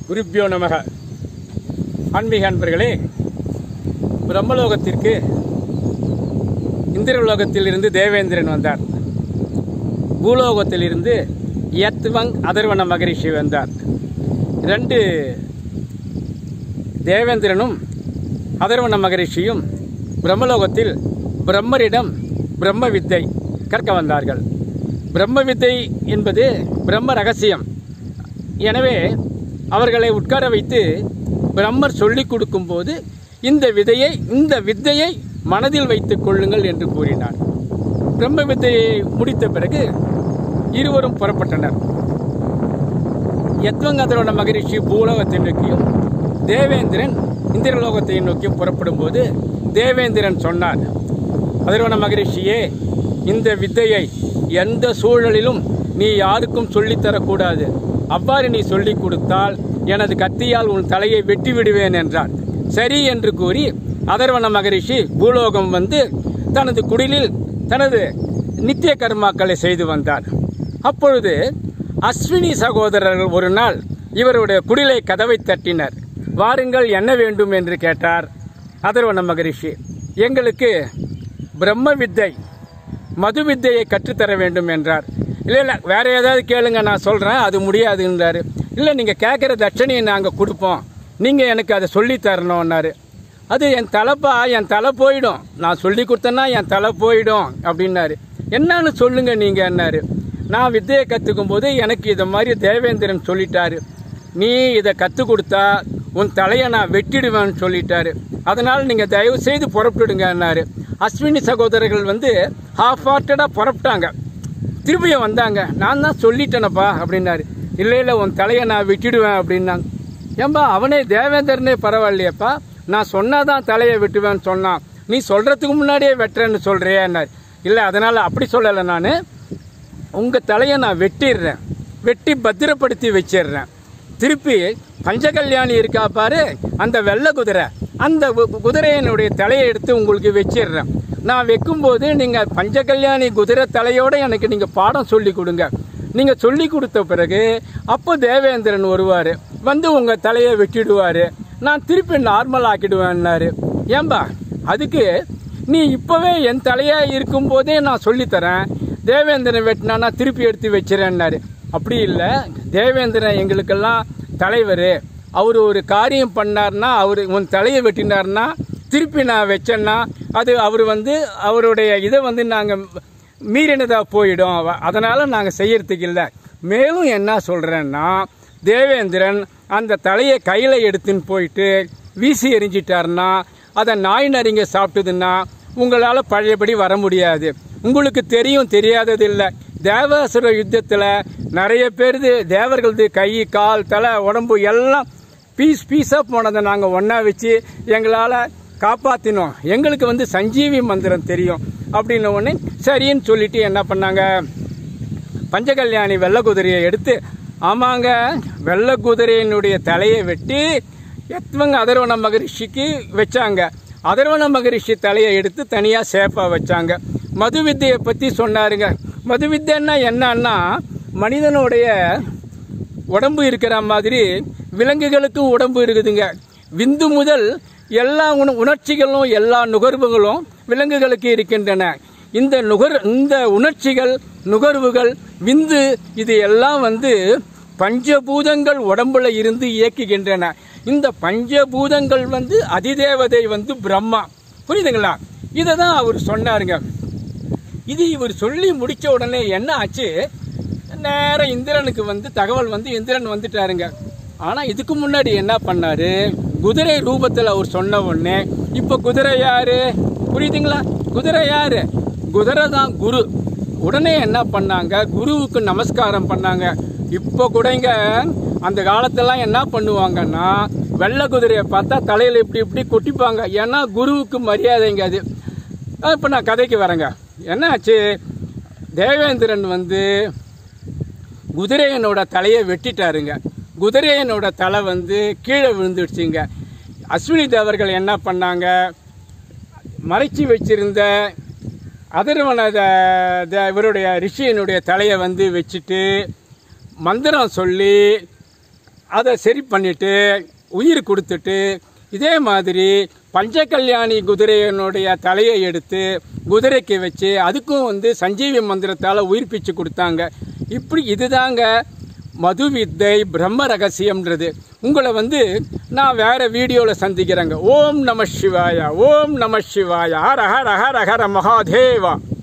குருப்பியோ நமக ஆன்மீக அன்பர்களே பிரம்மலோகத்திற்கு இந்திரலோகத்திலிருந்து தேவேந்திரன் வந்தார் பூலோகத்திலிருந்து யத்வங் அதர்வன மகரிஷி வந்தார் இரண்டு தேவேந்திரனும் அதர்வன மகரிஷியும் பிரம்மலோகத்தில் பிரம்மரிடம் பிரம்ம வித்தை கற்க வந்தார்கள் பிரம்ம வித்தை என்பது பிரம்ம ரகசியம் எனவே அவர்களை உட்கார வைத்து பிரம்மர் சொல்லிக் கொடுக்கும்போது இந்த விதையை இந்த வித்தையை மனதில் வைத்துக் கொள்ளுங்கள் என்று கூறினார் பிரம்ம வித்தையை முடித்த பிறகு இருவரும் புறப்பட்டனர் யத்வங்கதரோட மகரிஷி பூலோகத்தை நோக்கியும் தேவேந்திரன் இந்திரலோகத்தை நோக்கியும் புறப்படும் போது தேவேந்திரன் சொன்னார் அதர்வன மகரிஷியே இந்த வித்தையை எந்த சூழலிலும் நீ யாருக்கும் சொல்லித்தரக்கூடாது அவ்வாறு நீ சொல்லிக் கொடுத்தால் எனது கத்தியால் உன் தலையை வெட்டி விடுவேன் என்றார் சரி என்று கூறி அதர்வன மகரிஷி பூலோகம் வந்து தனது குடிலில் தனது நித்திய கர்மாக்களை செய்து வந்தார் அப்பொழுது அஸ்வினி சகோதரர்கள் ஒரு நாள் இவருடைய குடிலை கதவை தட்டினர் வாருங்கள் என்ன வேண்டும் என்று கேட்டார் அதர்வன மகரிஷி எங்களுக்கு பிரம்ம வித்தை மது வித்தையை கற்றுத்தர வேண்டும் என்றார் இல்லை இல்லை வேற ஏதாவது கேளுங்க நான் சொல்கிறேன் அது முடியாதுன்றாரு இல்லை நீங்கள் கேட்குற தட்சணையை நாங்கள் கொடுப்போம் நீங்கள் எனக்கு அதை சொல்லித் தரணும்னாரு அது என் தலைப்பா என் தலை போயிடும் நான் சொல்லி கொடுத்தேன்னா என் தலை போயிடும் அப்படின்னாரு என்னன்னு சொல்லுங்க நீங்கள் என்னாரு நான் வித்தையை கற்றுக்கும் போது எனக்கு இதை மாதிரி தேவேந்திரன் சொல்லிட்டாரு நீ இதை கற்றுக் கொடுத்தா உன் தலையை நான் வெட்டிடுவேன்னு சொல்லிட்டாரு அதனால் நீங்கள் தயவு செய்து புறப்பட்டுடுங்கன்னாரு அஸ்வினி சகோதரர்கள் வந்து ஹாஃப் ஹார்ட்டடாக புறப்பட்டாங்க திரும்பியும் வந்தாங்க நான் தான் சொல்லிட்டேனப்பா அப்படின்னாரு இல்லை இல்லை உன் தலையை நான் வெட்டிடுவேன் அப்படின்னாங்க ஏன்பா அவனே தேவேந்திரனே பரவாயில்லையப்பா நான் சொன்னாதான் தலையை வெட்டுவேன்னு சொன்னான் நீ சொல்றதுக்கு முன்னாடியே வெட்டுறேன்னு சொல்றியேன்னாரு இல்லை அதனால அப்படி சொல்லலை நான் உங்க தலையை நான் வெட்டிடுறேன் வெட்டி பத்திரப்படுத்தி வச்சிடுறேன் திருப்பி பஞ்சகல்யாணி இருக்கா பாரு அந்த வெள்ளை குதிரை அந்த கு- குதிரையினுடைய தலையை எடுத்து உங்களுக்கு வச்சிடுறேன் நான் வைக்கும்போது நீங்கள் பஞ்சகல்யாணி குதிரை தலையோட எனக்கு நீங்கள் பாடம் சொல்லி கொடுங்க நீங்கள் சொல்லி கொடுத்த பிறகு அப்போ தேவேந்திரன் வருவார் வந்து உங்கள் தலையை வெட்டிடுவார் நான் திருப்பி நார்மல் ஆக்கிடுவேன்னாரு ஏன்பா அதுக்கு நீ இப்போவே என் தலையா இருக்கும்போதே நான் சொல்லித்தரேன் தேவேந்திரன் வெட்டினானா திருப்பி எடுத்து வச்சிரேன்னாரு அப்படி இல்லை தேவேந்திரன் எங்களுக்கெல்லாம் தலைவர் அவர் ஒரு காரியம் பண்ணார்னா அவர் உன் தலையை வெட்டினார்னா திருப்பி நான் வச்சேன்னா அது அவர் வந்து அவருடைய இதை வந்து நாங்கள் மீறினதாக போயிடும் அவ- அதனால நாங்கள் செய்யறதுக்கு இல்லை மேலும் என்ன சொல்கிறேன்னா தேவேந்திரன் அந்த தலையை கையில் எடுத்துன்னு போயிட்டு வீசி எறிஞ்சிட்டாருன்னா அதை நாய் நரிங்க சாப்பிட்டதுன்னா உங்களால் பழையபடி வர முடியாது உங்களுக்கு தெரியும் தெரியாதது இல்லை தேவாசுர யுத்தத்தில் நிறைய பேருது தேவர்களது கை கால் தலை உடம்பு எல்லாம் பீஸ் பீஸாக போனதை நாங்கள் ஒன்றா வச்சு எங்களால் காப்பாற்றினோம் எங்களுக்கு வந்து சஞ்சீவி மந்திரம் தெரியும் அப்படின்ன உடனே சரின்னு சொல்லிட்டு என்ன பண்ணாங்க பஞ்சகல்யாணி வெள்ளை குதிரையை எடுத்து ஆமாங்க வெள்ளை குதிரையினுடைய தலையை வெட்டி எத்வங்க அதர்வன மகரிஷிக்கு வச்சாங்க அதர்வன மகரிஷி தலையை எடுத்து தனியாக சேஃபாக வச்சாங்க மது வித்தையை பற்றி சொன்னாருங்க மது வித்தைன்னா என்னன்னா மனிதனுடைய உடம்பு இருக்கிற மாதிரி விலங்குகளுக்கும் உடம்பு இருக்குதுங்க விந்து முதல் எல்லா உண உணர்ச்சிகளும் எல்லா நுகர்வுகளும் விலங்குகளுக்கு இருக்கின்றன இந்த நுகர் இந்த உணர்ச்சிகள் நுகர்வுகள் விந்து இது எல்லாம் வந்து பஞ்சபூதங்கள் உடம்புல இருந்து இயக்குகின்றன இந்த பஞ்சபூதங்கள் வந்து அதிதேவதை வந்து பிரம்மா புரியுதுங்களா இதை தான் அவர் சொன்னாருங்க இது இவர் சொல்லி முடிச்ச உடனே என்ன ஆச்சு நேரா இந்திரனுக்கு வந்து தகவல் வந்து இந்திரன் வந்துட்டாருங்க ஆனா இதுக்கு முன்னாடி என்ன பண்ணாரு குதிரை ரூபத்தில் அவர் சொன்ன உடனே இப்ப குதிரை யாரு புரியுதுங்களா குதிரை யாரு குதிரை தான் குரு உடனே என்ன பண்ணாங்க குருவுக்கு நமஸ்காரம் பண்ணாங்க இப்போ கூடங்க அந்த காலத்தெல்லாம் என்ன பண்ணுவாங்கன்னா வெள்ளை குதிரையை பார்த்தா தலையில இப்படி இப்படி கொட்டிப்பாங்க ஏன்னா குருவுக்கு மரியாதைங்க அது இப்போ நான் கதைக்கு வரேங்க என்னாச்சு தேவேந்திரன் வந்து குதிரையனோட தலையை வெட்டிட்டாருங்க குதிரையனோட தலை வந்து கீழே விழுந்துடுச்சுங்க அஸ்வினி தேவர்கள் என்ன பண்ணாங்க மறைச்சி வச்சிருந்த அதர்வன த- த- இவருடைய ரிஷியனுடைய தலையை வந்து வச்சுட்டு மந்திரம் சொல்லி அதை சரி பண்ணிட்டு உயிர் கொடுத்துட்டு இதே மாதிரி பஞ்சகல்யாணி குதிரையினுடைய தலையை எடுத்து குதிரைக்கு வச்சு அதுக்கும் வந்து சஞ்சீவி மந்திரத்தால் உயிர்ப்பிச்சு கொடுத்தாங்க இப்படி இதுதாங்க மது வித்தை பிரம்ம ரகசியம்ன்றது உங்களை வந்து நான் வேற வீடியோவில் சந்திக்கிறேங்க ஓம் நம சிவாய ஓம் நம சிவாய ஹர ஹர ஹர ஹர மகாதேவா